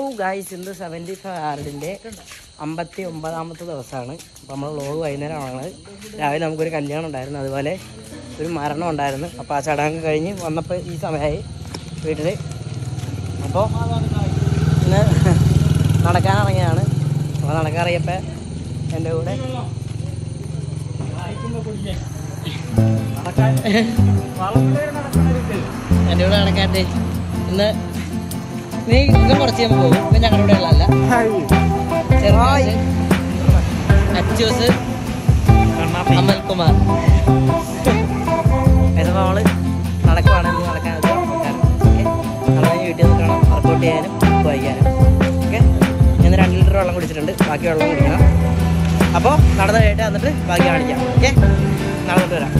Guys ഇന്ന് seventy five ആറിൻ്റെ അമ്പത്തി ഒമ്പതാമത്തെ ദിവസമാണ് അപ്പോൾ നമ്മൾ വ്ളോഗ് വൈകുന്നേരമാണ് രാവിലെ നമുക്കൊരു കല്യാണം ഉണ്ടായിരുന്നു അതുപോലെ ഒരു മരണം ഉണ്ടായിരുന്നു അപ്പോൾ ആ ചടങ്ങ് കഴിഞ്ഞ് വന്നപ്പോൾ ഈ സമയമായി വീട്ടിൽ അപ്പോൾ ഇന്ന് നടക്കാനിറങ്ങിയതാണ് അപ്പോൾ നടക്കാറിയപ്പോൾ എൻ്റെ കൂടെ എൻ്റെ കൂടെ നടക്കാണ്ട് ഇന്ന് നീ ഇന്ന് കുറച്ച് കഴിയുമ്പോൾ പോകും ഇപ്പം ഞങ്ങളുടെ കൂടെ ഉള്ളതല്ല ചെറുതായി അച്ചൂസ് അമൽകുമാർ ഇതിപ്പോൾ അവള് നടക്കുവാണ് ഇന്ന് നടക്കാൻ നമ്മളെ വീട്ടിൽ നിന്ന് കാണാം വർക്കൗട്ട് ചെയ്യാനും ബുക്ക് വായിക്കാനും ഓക്കെ ഞാൻ രണ്ട് ലിറ്റർ വെള്ളം കുടിച്ചിട്ടുണ്ട് ബാക്കി വെള്ളം കുടിക്കണം അപ്പോൾ നടന്നു കഴിഞ്ഞിട്ട് എന്നിട്ട് ബാക്കി കാണിക്കാം ഓക്കെ നടന്നിട്ട് വരാം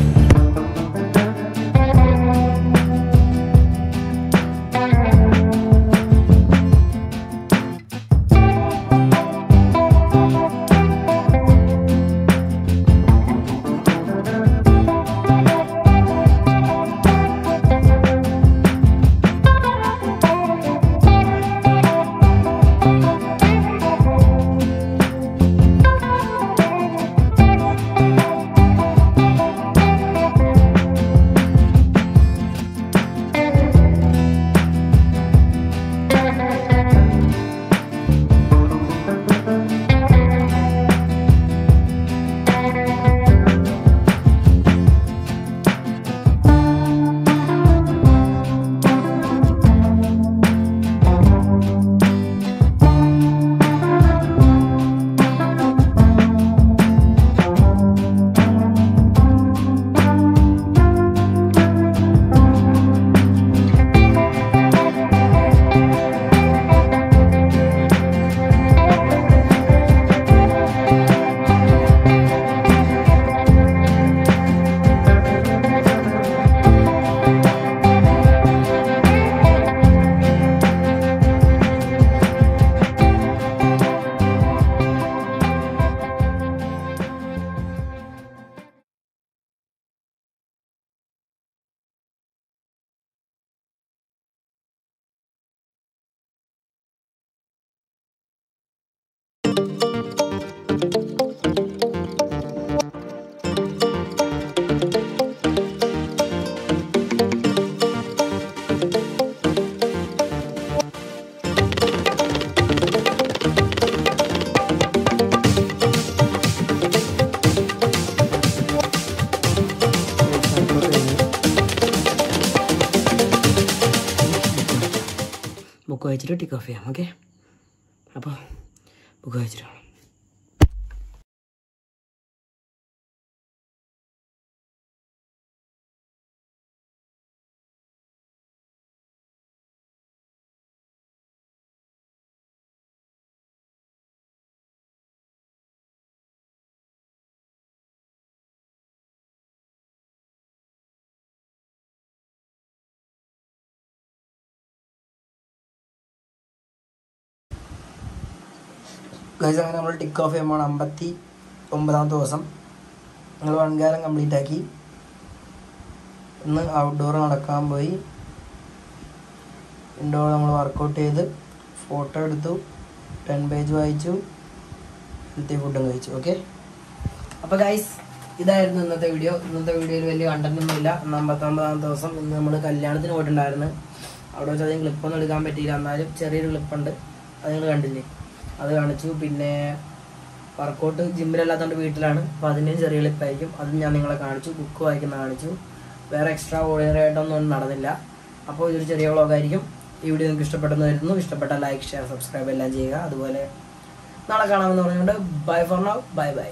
ബുക്ക് വായിച്ചിട്ട് ടിക്ക് ഓഫ് ചെയ്യാം ഓക്കെ അപ്പോൾ ബുക്ക് വായിച്ചിട്ട് കാണാം ഗൈസ് അങ്ങനെ നമ്മൾ ടിക്ക് ഓഫ് ചെയ്യുമ്പോൾ അമ്പത്തി ഒമ്പതാമത്തെ ദിവസം ഞങ്ങൾ വൺകാലം കംപ്ലീറ്റ് ആക്കി ഇന്ന് ഔട്ട്ഡോർ നടക്കാൻ പോയി ഇൻഡോർ നമ്മൾ വർക്കൗട്ട് ചെയ്ത് ഫോട്ടോ എടുത്തു ടെൻ പേജ് വായിച്ചു ഹെൽത്തി ഫുഡും കഴിച്ചു ഓക്കെ അപ്പോൾ ഗൈസ് ഇതായിരുന്നു ഇന്നത്തെ വീഡിയോ ഇന്നത്തെ വീഡിയോയിൽ വലിയ കണ്ടന്റ് ഒന്നുമില്ല ഇന്ന് അമ്പത്തൊമ്പതാമത്തെ ദിവസം ഇന്ന് നമ്മൾ കല്യാണത്തിന് പോയിട്ടുണ്ടായിരുന്നു അവിടെ വെച്ച് അധികം ക്ലിപ്പൊന്നും എടുക്കാൻ പറ്റിയില്ല എന്നാലും ചെറിയൊരു ക്ലിപ്പുണ്ട് അത് നിങ്ങൾ കണ്ടില്ലേ അത് കാണിച്ചു പിന്നെ വർക്കൗട്ട് ജിമ്മിലല്ലാത്തതുകൊണ്ട് വീട്ടിലാണ് അപ്പോൾ അതിൻ്റെയും ചെറിയ ക്ലിപ്പായിരിക്കും അതും ഞാൻ നിങ്ങളെ കാണിച്ചു ബുക്ക് വായിക്കുന്ന കാണിച്ചു വേറെ എക്സ്ട്രാ ഓർഡിനറി ആയിട്ടൊന്നും നടന്നില്ല അപ്പോൾ ഇതൊരു ചെറിയ വ്ളോഗായിരിക്കും ഈ വീഡിയോ നിങ്ങൾക്ക് ഇഷ്ടപ്പെട്ടെന്ന് വരുന്നു ഇഷ്ടപ്പെട്ട ലൈക്ക് ഷെയർ സബ്സ്ക്രൈബ് എല്ലാം ചെയ്യുക അതുപോലെ നാളെ കാണാമെന്ന് പറഞ്ഞുകൊണ്ട് bye for now bye bye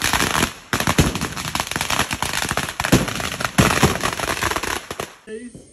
Peace.